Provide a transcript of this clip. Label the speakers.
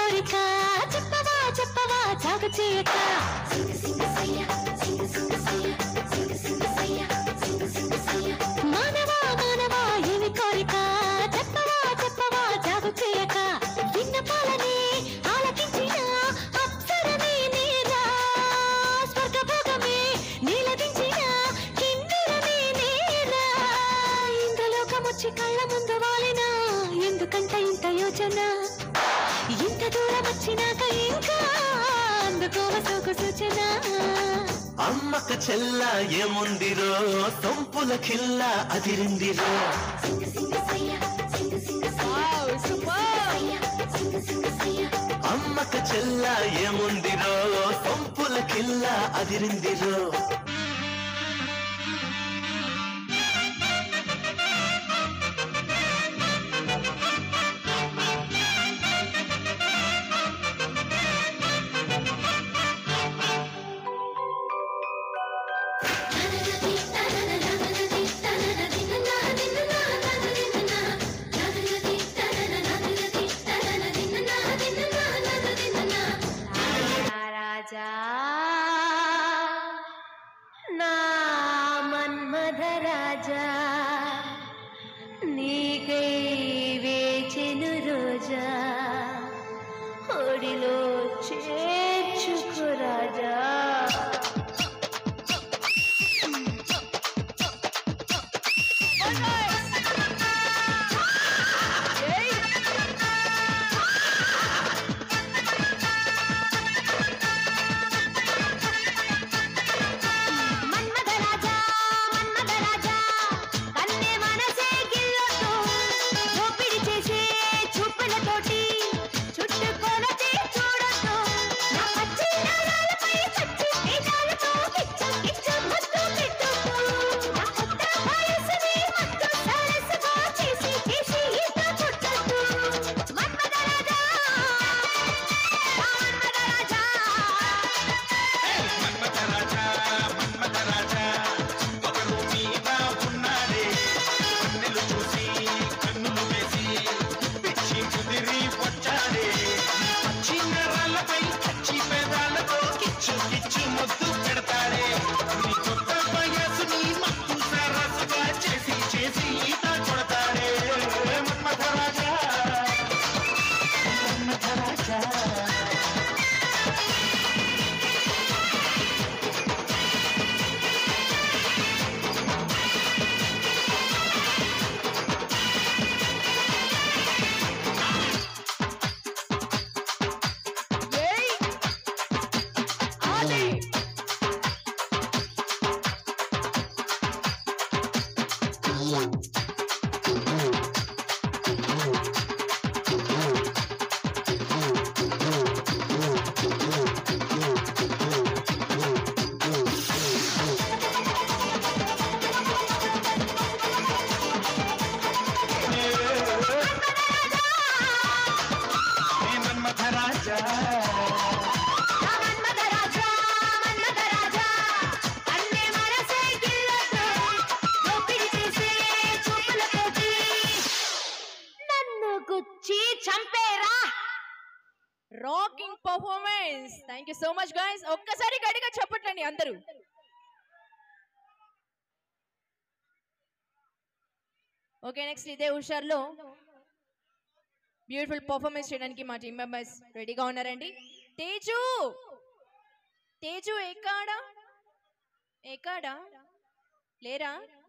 Speaker 1: కోరిక చెప్పవా చెప్పవా జాగు చేయక మానవా మానవా ఏమి కోరిక చెప్పవా చెప్పవా జాగు చేయక విన్నపాలని ఆలకించిన అప్సరమే నేరా స్వర్గభోగమే నీలదించిన కిన్నెరనే నేరా ఇంద్రలోకమొచ్చి కళ్ళ ముందు వాలిన ఎందుకంట ఇంత యోచన ఇంత దూరం వచ్చినాక ఇంకా అందుకోవ సోకు సూచన
Speaker 2: అమ్మక చెల్ల ఏముందిరో సొంపుల కిల్ల అదిరిందిరో అమ్మక చెల్ల ఏముందిరో సొంపుల కిల్ల అదిరిందిరో
Speaker 1: రాజా నా మన్మధ రాజా నీకై వేచెను రోజా ఒడిలో చేర్చుకో రాజా మన్మథ రాజా మన్మథ రాజా కన్నె మనసే గిల్లొద్దు దోపిడి చేసే చూపులతోటి చుట్టుకొలతే చూడొద్దు నా పచ్చి నరాలపై పచ్చి తేజాలతో కిచ్చు కిచ్చు ముద్దు పెట్టొద్దు నా కొత్త వయసుని మత్తు సరస్సుగా చేసి చేసి ఈత కొట్టొద్దు మన్మథ రాజా ఆ మన్మథ రాజా
Speaker 3: మన్మథరాజా మన్మథరాజా ఒకరు మీద ఉన్నాడే కన్నెలు చూసి కన్నులు వేసి పిచ్చి కుదిరి వచ్చాడే పచ్చి నరాలపై పచ్చి పెదాలతో కిచ్చు కిచ్చు ముద్దు పెడతాడే నీ కొత్త వయసుని మత్తు సరస్సుగా చేసి చేసి ఈత కొడతాడే మన్మథరాజా మన్మథరాజా ఏ మన్మథరాజా
Speaker 1: మన్మథ రాజా మన్మథ రాజా అన్నే మనసే గిల్లొద్దు దోపిడి చేసే చూపులతోటి నన్ను గుచ్చి చంపేరా
Speaker 4: rocking performance thank you so much guys ఒక్కసారి గట్టిగా చెప్పట్లండి అందరూ ఓకే నెక్స్ట్ ఇదే హుషార్లో బ్యూటిఫుల్ పర్ఫార్మెన్స్ చేయడానికి మా టీం మెంబర్స్ రెడీగా ఉన్నారండి తేజు తేజు ఎక్కాడా ఎక్కాడా లేరా